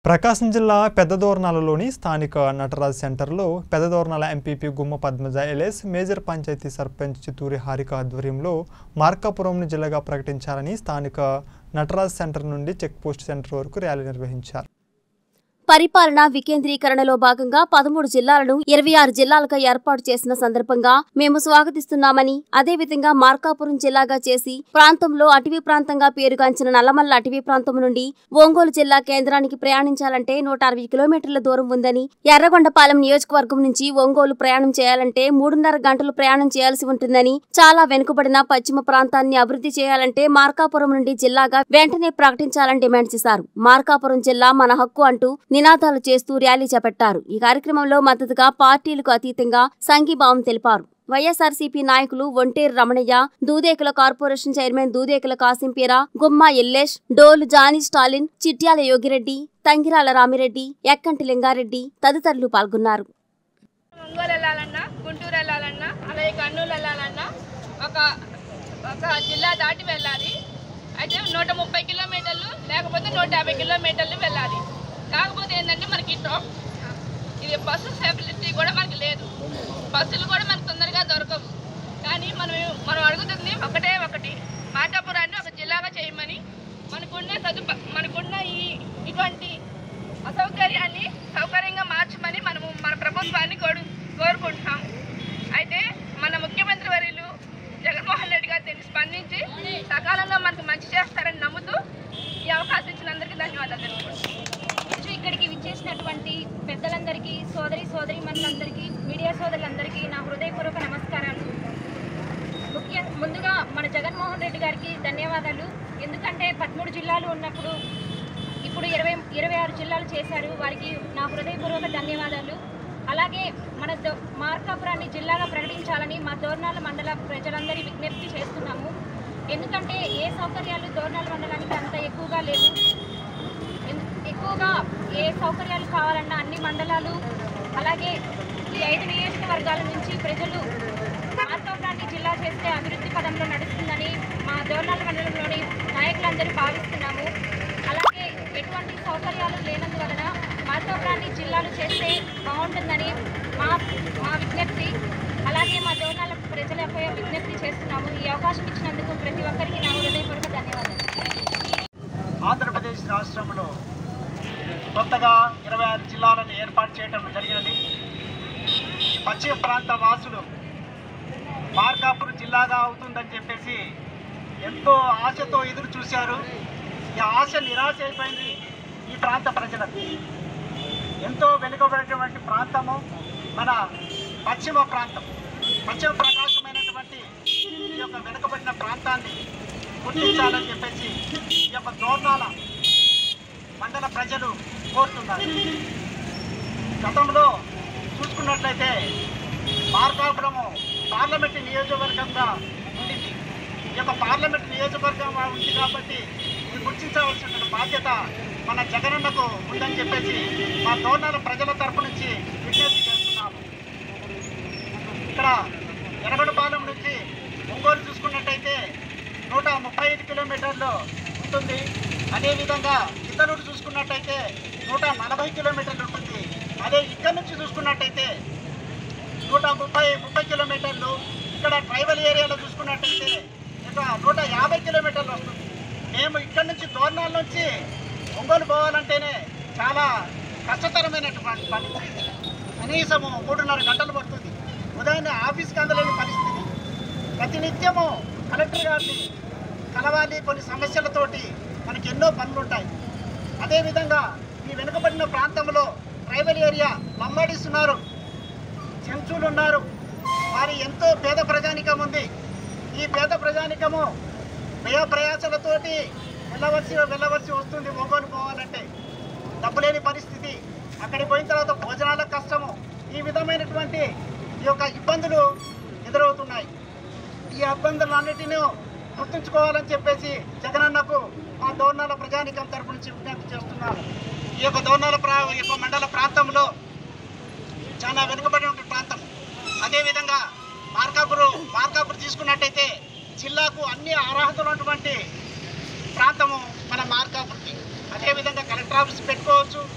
ప్రకాశం జిల్లా పెద్దదోర్నాలలోని స్థానిక నటరాజ్ సెంటర్లో పెద్దదోర్నాల ఎంపీపీ గుమ్మ పద్మజ ఎలేస్ మేజర్ పంచాయతీ సర్పంచ్ చిత్తూరి హారిక ఆధ్వర్యంలో మార్కాపురంను జిల్లాగా ప్రకటించాలని స్థానిక నటరాజ్ సెంటర్ నుండి చెక్ పోస్ట్ సెంటర్ వరకు ర్యాలీ నిర్వహించారు పరిపాలన వికేంద్రీకరణలో భాగంగా పదమూడు జిల్లాలను ఇరవై ఆరు జిల్లాలుగా ఏర్పాటు చేసిన సందర్భంగా మేము స్వాగతిస్తున్నామని అదేవిధంగా మార్కాపురం జిల్లాగా చేసి ప్రాంతంలో అటవీ ప్రాంతంగా పేరుగాంచిన నల్లమల్ల అటవీ ప్రాంతం నుండి ఒంగోలు జిల్లా కేంద్రానికి ప్రయాణించాలంటే నూట అరవై కిలోమీటర్ల దూరం ఉందని ఎర్రగొండపాలెం నియోజకవర్గం నుంచి ఒంగోలు ప్రయాణం చేయాలంటే మూడున్నర గంటలు ప్రయాణం చేయాల్సి ఉంటుందని చాలా వెనుకబడిన పశ్చిమ ప్రాంతాన్ని అభివృద్ధి చేయాలంటే మార్కాపురం నుండి జిల్లాగా వెంటనే ప్రకటించాలని డిమాండ్ చేశారు మార్కాపురం జిల్లా మన హక్కు అంటూ నినాదాలు చేస్తూ ర్యాలీ చేపట్టారు ఈ కార్యక్రమంలో మద్దతుగా పార్టీలకు అతీతంగా సంఘీభావం తెలిపారు వైఎస్ఆర్సీపీ నాయకులు Onteru Ramanaiah Dudekula corporation chairman Dudekula Kasimpeera Gumma Ellesh Dolu Johnny Stalin Chityala Yogireddy Tangirala Ramireddy Ekkanti Lingareddy తదితరులు పాల్గొన్నారు ఒంగోలు వెళ్ళాలన్నా గుంటూరు వెళ్ళాలన్నా అలాగే కర్నూలు వెళ్ళాలన్నా ఒక ఒక జిల్లా దాటి వెళ్ళాలి అయితే నూట ముప్పై కిలోమీటర్లు లేకపోతే నూట యాభై కిలోమీటర్లు వెళ్ళాలి కాకపోతే ఏంటంటే మనకి టో- ఇది బస్సు ఫెసిలిటీ కూడా మనకి లేదు బస్సులు కూడా మనకు తొందరగా దొరకవు కానీ మనం మనం అడుగుతుంది ఒకటే ఒకటి మాటాపురాన్ని ఒక జిల్లాగా చేయమని మనకున్న సదుప మనకున్న ఈ ఇటువంటి అసౌకర్యాన్ని సౌకర్యంగా మార్చమని మనము మన ప్రభుత్వాన్ని కోరు కోరుకుంటున్నాం అయితే మన ముఖ్యమంత్రి వర్యులు జగన్మోహన్ రెడ్డి గారు దీన్ని స్పందించి సకాలంలో మనకు మంచి చేస్తారని నమ్ముతూ ఈ అవకాశం ఇచ్చినందుకు ధన్యవాదాలు తెలుపుకుంటున్నాను రోజు ఇక్కడికి విచ్చేసినటువంటి పెద్దలందరికీ సోదరి సోదరి మనులందరికీ మీడియా సోదరులందరికీ నా హృదయపూర్వక నమస్కారాలు ముఖ్య ముందుగా మన జగన్మోహన్ రెడ్డి గారికి ధన్యవాదాలు ఎందుకంటే పదమూడు జిల్లాలు ఉన్నప్పుడు ఇప్పుడు ఇరవై ఇరవై ఆరు జిల్లాలు చేశారు వారికి నా హృదయపూర్వక ధన్యవాదాలు అలాగే మన దో- మార్కాపురాన్ని జిల్లాగా ప్రకటించాలని మా దోర్నాల మండల ప్రజలందరి విజ్ఞప్తి చేస్తున్నాము ఎందుకంటే ఏ సౌకర్యాలు దోర్నాల మండలానికి అంత ఎక్కువగా లేవు ఎన్- ఎక్కువగా ఏ సౌకర్యాలు కావాలన్నా అన్ని మండలాలు అలాగే ఈ ఐదు నియోజకవర్గాల నుంచి ప్రజలు మార్కాపురాన్ని జిల్లా చేస్తే అభివృద్ధి పదంలో నడుస్తుందని మా దోర్నాల మండలంలోని నాయకులందరూ భావిస్తున్నాము అలాగే ఎటువంటి సౌకర్యాలు లేనందువలన మార్కాపురాన్ని జిల్లాలు చేస్తే బాగుంటుందని మా మా విజ్ఞప్తి అలాగే మా దోర్నాల ప్రజలపై విజ్ఞప్తి చేస్తున్నాము ఈ అవకాశం ఇచ్చినందుకు ప్రతి ఒక్కరికి నా హృదయపూర్వక ధన్యవాదాలు ఆంధ్రప్రదేశ్ రాష్ట్రంలో కొత్తగా ఇరవై ఆరు జిల్లాలను ఏర్పాటు చేయడం జరిగినది ఈ పశ్చిమ ప్రాంత వాసులు మార్కాపురం జిల్లాగా అవుతుందని చెప్పేసి ఎంతో ఆశతో ఎదురు చూశారు ఈ ఆశ నిరాశ అయిపోయింది ఈ ప్రాంత ప్రజలకు ఎంతో వెనుకబడినటువంటి ప్రాంతము మన పశ్చిమ ప్రాంతం పశ్చిమ ప్రకాశమైనటువంటి ఈ యొక్క వెనుకబడిన ప్రాంతాన్ని గుర్తించాలని చెప్పేసి ఈ యొక్క దోర్నాల మండల ప్రజలు కోరుతున్నారు గతంలో చూసుకున్నట్లయితే మార్కాపురము పార్లమెంటు నియోజకవర్గంగా ఉండింది ఈ యొక్క పార్లమెంటు నియోజకవర్గం ఉంది కాబట్టి ఇది గుర్తించవలసిన బాధ్యత మన జగనన్నకు ఉందని చెప్పేసి మా దోర్నాల ప్రజల తరపు నుంచి విజ్ఞప్తి చేస్తున్నాము ఇక్కడ ఎర్రగొండపాలెం నుంచి ఒంగోలు చూసుకున్నట్టయితే నూట ముప్పై ఐదు కిలోమీటర్లు ఉంటుంది అదేవిధంగా ఇతరుడు చూసుకున్నట్టయితే నూట నలభై కిలోమీటర్లు ఉంటుంది అదే ఇక్కడ నుంచి చూసుకున్నట్టయితే నూట ముప్పై ముప్పై కిలోమీటర్లు ఇక్కడ ట్రైబల్ ఏరియాలో చూసుకున్నట్టయితే ఇక నూట యాభై కిలోమీటర్లు వస్తుంది మేము ఇక్కడ నుంచి దోర్నాల నుంచి ఒంగోలు పోవాలంటేనే చాలా కష్టతరమైనటువంటి పని కనీసము మూడున్నర గంటలు పడుతుంది ఉదయాన్నే ఆఫీస్కి అందలేని పరిస్థితి ప్రతినిత్యము కలెక్టర్ గారిని కలవాలి కొన్ని సమస్యలతోటి మనకి ఎన్నో పనులు ఉంటాయి అదేవిధంగా ఈ వెనుకబడిన ప్రాంతంలో ట్రైబల్ ఏరియా లంబాడీస్ ఉన్నారు చెంచులు ఉన్నారు వారి ఎంతో పేద ప్రజానికం ఉంది ఈ పేద ప్రజానికము వ్యయ ప్రయాసలతోటి వెళ్ళవలసి వెళ్ళవలసి వస్తుంది ఒంగోలు పోవాలంటే డబ్బు లేని పరిస్థితి అక్కడికి పోయిన తర్వాత భోజనాలకు కష్టము ఈ విధమైనటువంటి ఈ యొక్క ఇబ్బందులు ఎదురవుతున్నాయి ఈ ఇబ్బందులన్నిటినీ గుర్తుంచుకోవాలని చెప్పేసి జగనన్నకు మా దోర్నాల ప్రజానికం తరపు నుంచి విజ్ఞప్తి చేస్తున్నాను ఈ యొక్క దోర్నాల ప్రా ఈ యొక్క మండల ప్రాంతంలో చాలా వెనుకబడిన ప్రాంతం అదేవిధంగా మార్కాపురం మార్కాపురం తీసుకున్నట్టయితే జిల్లాకు అన్ని అర్హతలు ఉన్నటువంటి ప్రాంతము మన మార్కాపురకి అదేవిధంగా కలెక్టర్ ఆఫీస్ పెట్టుకోవచ్చు